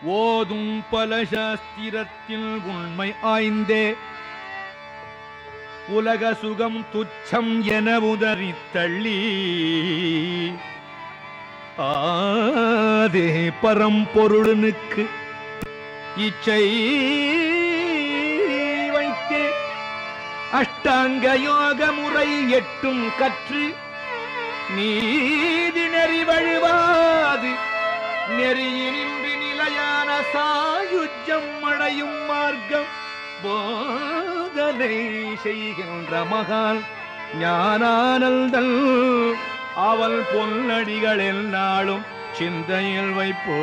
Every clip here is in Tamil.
ஓதும் பல சாஸ்திரத்தில் உண்மை ஆய்ந்தே உலக சுகம் துச்சம் என உதறி தள்ளி ஆதே பரம்பொருளனுக்கு இச்சை வைத்தே அஷ்டாங்க யோக முறை எட்டும் கற்று நீதி நெறி வழுவாது நெறியினின்று நிலையான சாயுஜம் அடையும் மார்க்கம் போதனை செய்கின்ற மகான் ஞானானந்தல் அவள் பொன்னடிகள் எந்நாளும் சிந்தையில் வைப்போ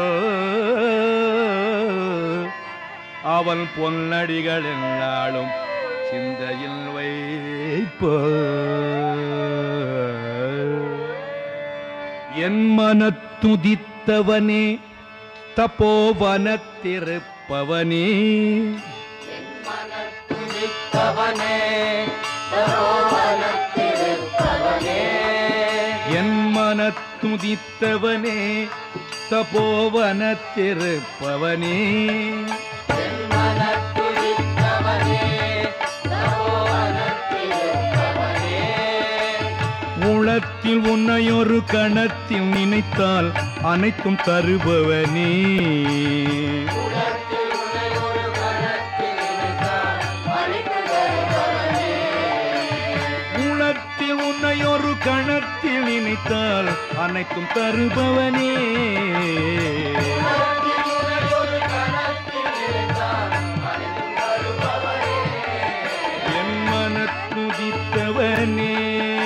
அவள் பொன்னடிகள் எந்நாளும் சிந்தையில் வைப்போ என் மனத்துதித்தவனே தபோவனத்திருப்பவனே துதித்தவனே தரோவனத்திருப்பவனே என் மனத்துதித்தவனே தபோவனத்திருப்பவனே மனத்துதித்தவனே தரோவனத்திருப்பவனே உளத்தில் உன்னையொரு கணத்தில் நினைத்தால் அனைத்தும் தருபவனே உலகத்தில் உன்னை ஒரு கணத்தில் நினைத்தால் அழித்து தருபவனே உளத்தில் உன்னையொரு கணத்தில் நினைத்தால் அனைத்தும் தருபவனே உலகத்தில் உன்னை ஒரு கணத்தில் நினைத்தால் அழித்து தருபவனே என் மனத்துதித்தவனே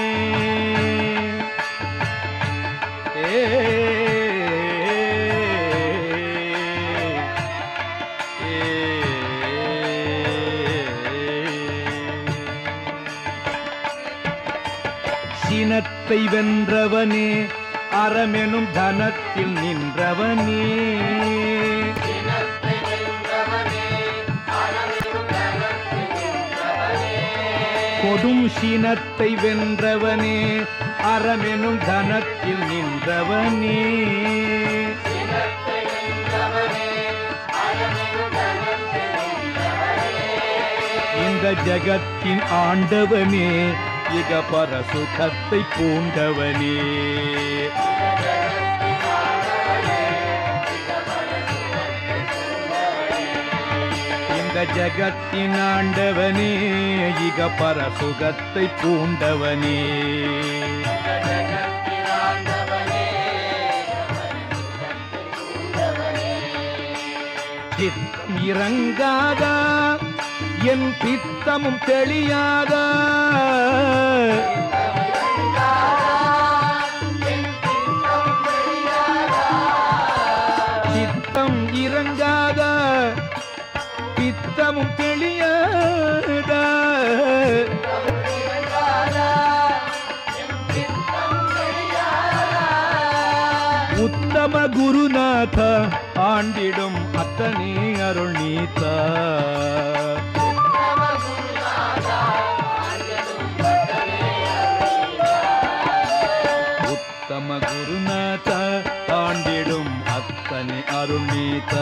ஏ சினத்தை வென்றவனே அறமெனும் தனத்தில் நின்றவனே சினத்தை வென்றவனே அறமெனும் தனத்தில் நின்றவனே கொடும் சினத்தை வென்றவனே அறமெனும் தனத்தில் நின்றவனே சினத்தை வென்றவனே அறமெனும் தனத்தில் நின்றவனே இந்த ஜகத்தின் ஆண்டவனே இக பர சுகத்தை பூண்டவனே இந்த ஜகத்தின் ஆண்டவனே இக பர சுகத்தை பூண்டவனே ஜகத்தின் ஆண்டவனே சித்தம் இறங்காதா என் பித்தமும் தெளியாதா சித்தம் இறங்காதா பித்தமும் தெளியாதா உத்தம குருநாத ஆண்டிடும் அத்தனே அருள் நீத்தா உத்தம குருநாத ஆண்டிடும் அத்தனை அருள் நீத்தா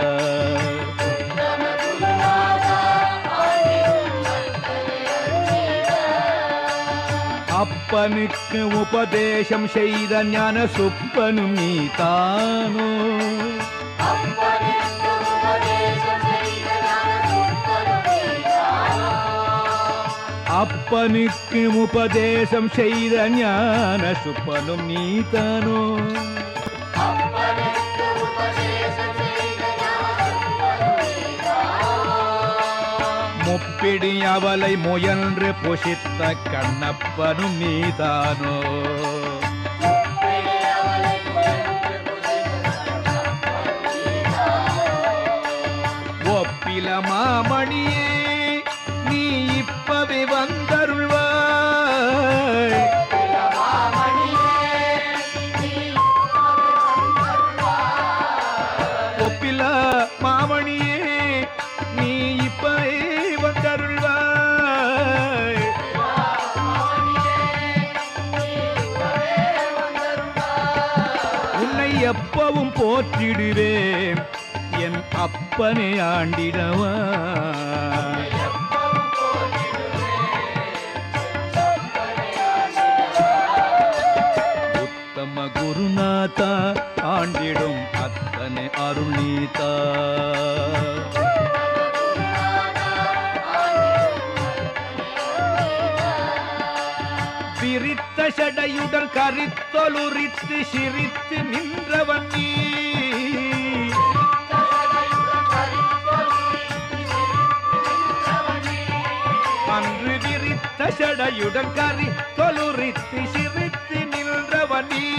அப்பனுக்கு உபதேசம் செய்த ஞான சுப்பனும் நீதானோ அப்பனுக்கு உபதேசம் செய்த ஞான சுப்பனும் நீதானோ முப்பிடி அவளை முயன்று புசித்த கண்ணப்பனும் நீதானோ ஒப்பில மாமணியே நீ இப்பவே வந்தருள்வாய் ஒப்பில மாமணியே நீ இப்பவே வந்தருள்வாய் உன்னை எப்போ எப்பவும் போற்றிடுவேன் என் அப்பனை ஆண்டிடவா உத்தம குருநாதா ஆண்டிடும் அத்தனை அருளீதா விரித்த சடையுடன் கரித்தொலுரித்து சிரித்து நின்றவன் நீ அன்று விரித்த சடையுடன் கரி தொலுரித்து சிரித்து நின்றவன் நீ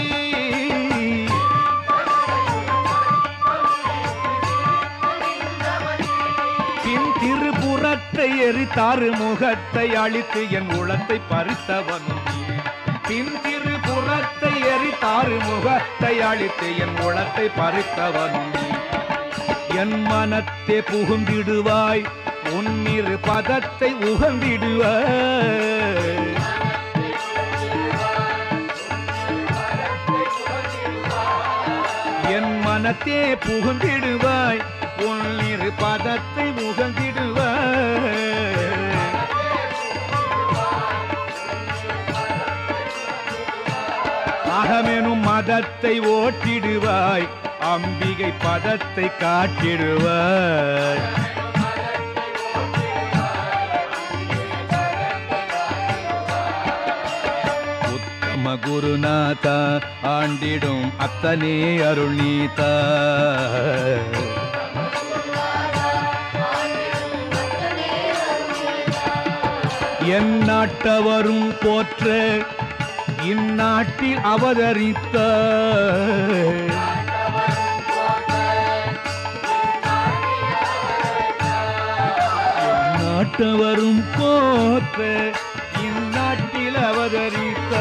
பின் திருப்புறத்தை எரித்தாறு முகத்தை அழித்து என் உளத்தை பறித்தவனும் நீ. பின் திருப்புறத்தை எரித்தாறு முகத்தை அழித்து என் உளத்தை பறித்தவனும் நீ. என் மனத்தே புகுந்திடுவாய் உன்னிரு பதத்தை உகந்திடுவாய் என் மனத்தே புகுந்திடுவாய் உன்னிரு பதத்தை முகந்திடுவாய் அகமெனும் மதத்தை ஓட்டிடுவாய் அம்பிகை பதத்தை காட்டிடுவாய் உத்தம குருநாதா ஆண்டிடும் அத்தனே அருள்நீதா என் நாட்டவரும் போற்ற இந்நாட்டில் அவதரித்த என் நாட்டவரும் போற்ற இந்நாட்டில் அவதரித்த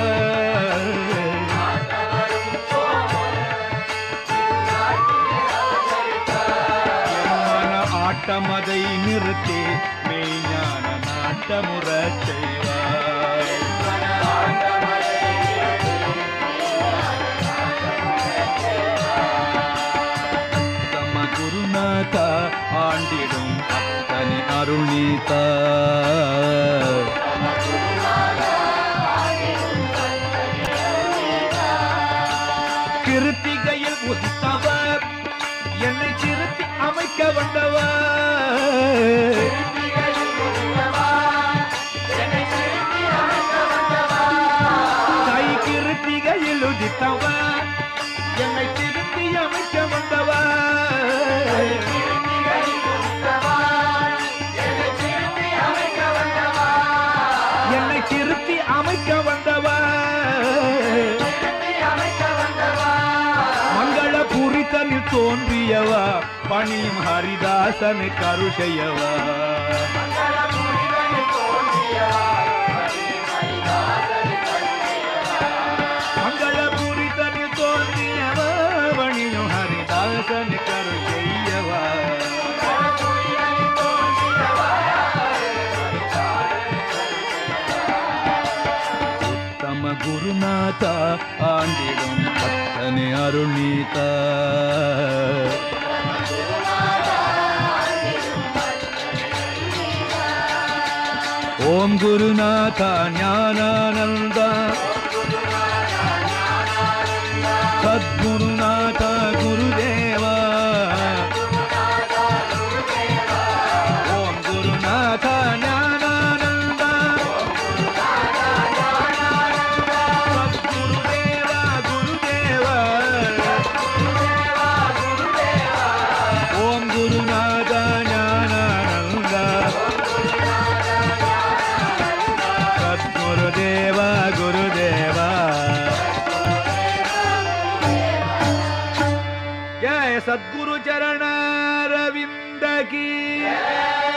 என் மன ஆட்டமதை நிறுத்தி மெய்ஞான நாட்டமுறச் செய்வாய் தம குருநாதா ஆண்டிடும் அத்தனை அருள்நீதா கிருத்திகையில் உதித்தவர் என்னை திருத்தி அமைக்க வந்தவர் கை கிருத்திகையில் உதித்தவர் என்னை திருத்தி அமைக்க வந்தவர் என்னை திருத்தி அமைக்க வந்தவர் மங்கள புரிதனில் தோன்றியவா பணியும் ஹரிதாசனை கருஷையவா மங்கள புரிதனில் தோன்றியவா பணியும் ஹரிதாசனை கருஷையவா உத்தம குருநாதா ஆண்டிடும் அத்தனை அருள்நீதா ஓம் குருநாதா ஞானானந்த சத்குருநாத குருதேவா ஓம் குருநாத ஞானானந்த சத்குருதேவா குருதேவா ஓம் குருநாத ஞானானந்த சத்குருதேவா குருதேவா जय सद्गुरु चरण रविंद की